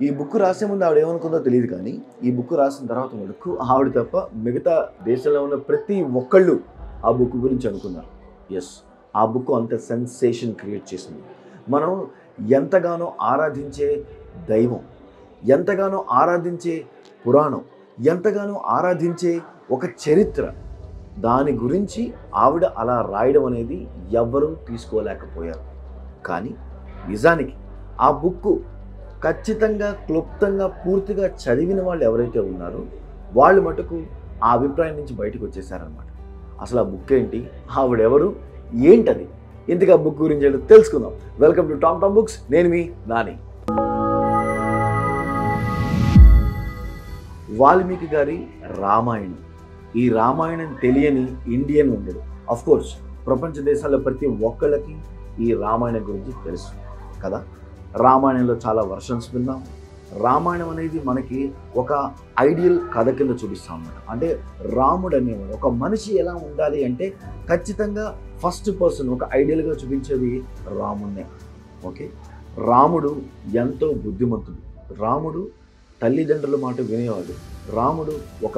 ఈ బుక్ రాసే ముందు ఆవిడ ఏమనుకుందో తెలియదు కానీ ఈ బుక్ రాసిన తర్వాత మటుకు ఆవిడ తప్ప మిగతా దేశంలో ఉన్న ప్రతి ఒక్కళ్ళు ఆ బుక్ గురించి అనుకున్నారు ఎస్ ఆ బుక్ అంత సెన్సేషన్ క్రియేట్ చేసింది మనం ఎంతగానో ఆరాధించే దైవం ఎంతగానో ఆరాధించే పురాణం ఎంతగానో ఆరాధించే ఒక చరిత్ర దాని గురించి ఆవిడ అలా రాయడం అనేది ఎవ్వరూ తీసుకోలేకపోయారు కానీ నిజానికి ఆ బుక్ ఖచ్చితంగా క్లుప్తంగా పూర్తిగా చదివిన వాళ్ళు ఎవరైతే ఉన్నారో వాళ్ళు మటుకు ఆ అభిప్రాయం నుంచి బయటకు వచ్చేసారనమాట అసలు ఆ బుక్ ఏంటి ఆవిడెవరు ఏంటది ఇంతగా బుక్ గురించి ఏంటో తెలుసుకుందాం welcome to Tom Tom books నేను మీ నాని వాల్మీకి గారి రామాయణం ఈ రామాయణం తెలియని ఇండియన్ ఉండడు అఫ్ కోర్స్ ప్రపంచ దేశాల్లో ప్రతి ఒక్కళ్ళకి ఈ రామాయణం గురించి తెలుసు కదా రామాయణంలో చాలా వర్షన్స్ విన్నాం రామాయణం అనేది మనకి ఒక ఐడియల్ కథ కింద చూపిస్తాం అన్నమాట అంటే రాముడు అనేవాడు ఒక మనిషి ఎలా ఉండాలి అంటే ఖచ్చితంగా ఫస్ట్ పర్సన్ ఒక ఐడియల్గా చూపించేది రాముడినే ఓకే రాముడు ఎంతో బుద్ధిమంతుడు రాముడు తల్లిదండ్రుల మాట వినేవాడు రాముడు ఒక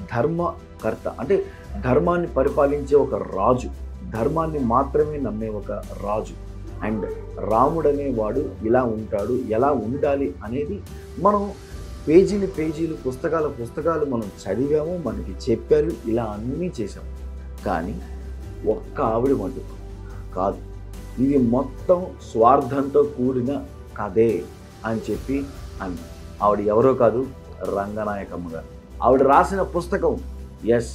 ధర్మకర్త అంటే ధర్మాన్ని పరిపాలించే ఒక రాజు ధర్మాన్ని మాత్రమే నమ్మే ఒక రాజు అండ్ రాముడు అనేవాడు ఇలా ఉంటాడు ఎలా ఉండాలి అనేది మనం పేజీలు పేజీలు పుస్తకాల పుస్తకాలు మనం చదివాము మనకి చెప్పారు ఇలా అన్నీ చేసాము కానీ ఒక్క ఆవిడ మటుకు కాదు ఇది మొత్తం స్వార్థంతో కూడిన కథే అని చెప్పి అంది ఆవిడ ఎవరో కాదు రంగనాయకమ్మ గారు ఆవిడ రాసిన పుస్తకం ఎస్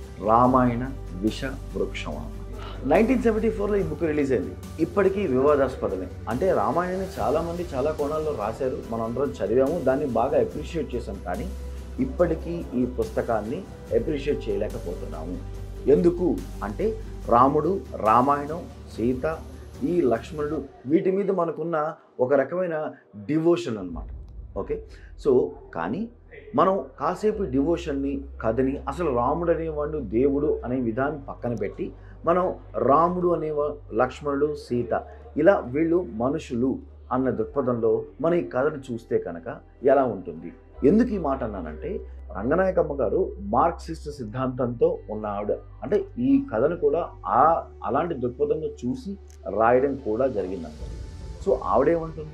రామాయణ విష వృక్షం నైన్టీన్ సెవెంటీ ఫోర్లో ఈ బుక్ రిలీజ్ అయింది ఇప్పటికీ వివాదాస్పదమే అంటే రామాయణాన్ని చాలామంది చాలా కోణాల్లో రాశారు మనం అందరం చదివాము దాన్ని బాగా అప్రిషియేట్ చేసాం కానీ ఇప్పటికీ ఈ పుస్తకాన్ని అప్రిషియేట్ చేయలేకపోతున్నాము ఎందుకు అంటే రాముడు రామాయణం సీత ఈ లక్ష్మణుడు వీటి మీద మనకున్న ఒక రకమైన డివోషన్ అన్నమాట ఓకే సో కానీ మనం కాసేపు డివోషన్ని కథని అసలు రాముడు అనేవాడు దేవుడు అనే విధానం పక్కన పెట్టి మనం రాముడు అనేవా లక్ష్మణుడు సీత ఇలా వీళ్ళు మనుషులు అన్న దృక్పథంలో మన ఈ కథను చూస్తే కనుక ఎలా ఉంటుంది ఎందుకు ఈ మాట అన్నానంటే రంగనాయకమ్మ గారు మార్క్సిస్ట్ సిద్ధాంతంతో ఉన్న ఆవిడ అంటే ఈ కథను కూడా ఆ అలాంటి దృక్పథంలో చూసి రాయడం కూడా జరిగిందంట సో ఆవిడేమంటుంది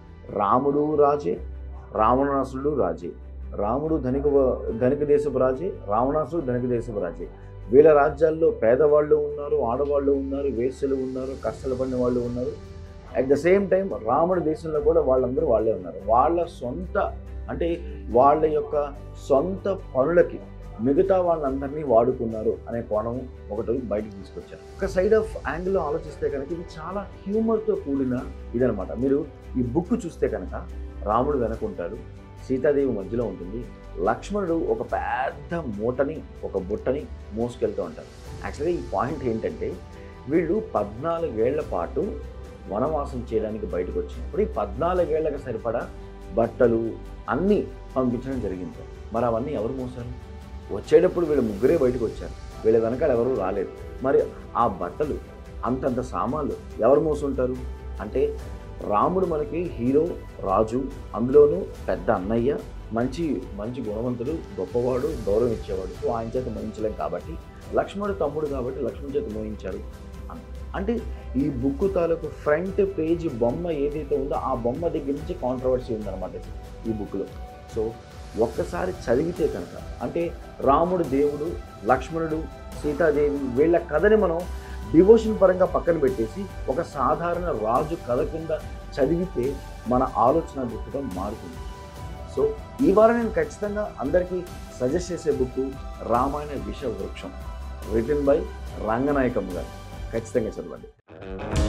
రాముడు రాజే రావణాసురుడు రాజే రాముడు ధనిక ధనిక దేశపు రాజే రావణాసుడు ధనిక దేశపు రాజే వీళ్ళ రాజ్యాల్లో పేదవాళ్ళు ఉన్నారు ఆడవాళ్ళు ఉన్నారు వేశ్యలు ఉన్నారు కష్టాలు పడిన వాళ్ళు ఉన్నారు అట్ ద సేమ్ టైం రాముడి దేశంలో కూడా వాళ్ళందరూ వాళ్ళే ఉన్నారు వాళ్ళ సొంత అంటే వాళ్ళ యొక్క సొంత పనులకి మిగతా వాళ్ళందరినీ వాడుకున్నారు అనే కోణం ఒకటి బయటకు తీసుకొచ్చారు ఒక సైడ్ ఆఫ్ యాంగిల్లో ఆలోచిస్తే కనుక ఇది చాలా హ్యూమర్తో కూడిన ఇదనమాట మీరు ఈ బుక్ చూస్తే కనుక రాముడు వెనకుంటాడు సీతాదేవి మధ్యలో ఉంటుంది లక్ష్మణుడు ఒక పెద్ద మూటని ఒక బుట్టని మోసుకెళ్తూ ఉంటారు యాక్చువల్గా ఈ పాయింట్ ఏంటంటే వీళ్ళు పద్నాలుగేళ్ల పాటు వనవాసం చేయడానికి బయటకు వచ్చినప్పుడు ఈ పద్నాలుగేళ్లకు సరిపడా బట్టలు అన్నీ పంపించడం జరిగింది మరి అవన్నీ ఎవరు మోసారు వచ్చేటప్పుడు వీళ్ళు ముగ్గురే బయటకు వచ్చారు వీళ్ళ వెనకాల ఎవరు రాలేదు మరి ఆ బట్టలు అంతంత సామాన్లు ఎవరు మోసుంటారు అంటే రాముడు మనకి హీరో రాజు అందులోనూ పెద్ద అన్నయ్య మంచి మంచి గుణవంతుడు గొప్పవాడు గౌరవం ఇచ్చేవాడు సో ఆయన చేత మోయించలేం కాబట్టి లక్ష్మణుడు తమ్ముడు కాబట్టి లక్ష్మణుడి చేత మోయించారు అన్న అంటే ఈ బుక్ తాలూకు ఫ్రంట్ పేజ్ బొమ్మ ఏదైతే ఉందో ఆ బొమ్మ దగ్గర నుంచి కాంట్రవర్సీ ఉందన్నమాట ఈ బుక్లో సో ఒక్కసారి చదివితే కనుక అంటే రాముడు దేవుడు లక్ష్మణుడు సీతాదేవి వీళ్ళ కథని మనం డివోషన్ పరంగా పక్కన పెట్టేసి ఒక సాధారణ రాజు కథ కింద చదివితే మన ఆలోచన దృక్పథం మారుతుంది సో ఈ వారం నేను ఖచ్చితంగా అందరికీ సజెస్ట్ చేసే బుక్ రామాయణ విష వృక్షం రిటర్న్ బై రంగనాయకమ్మ గారు ఖచ్చితంగా చదవండి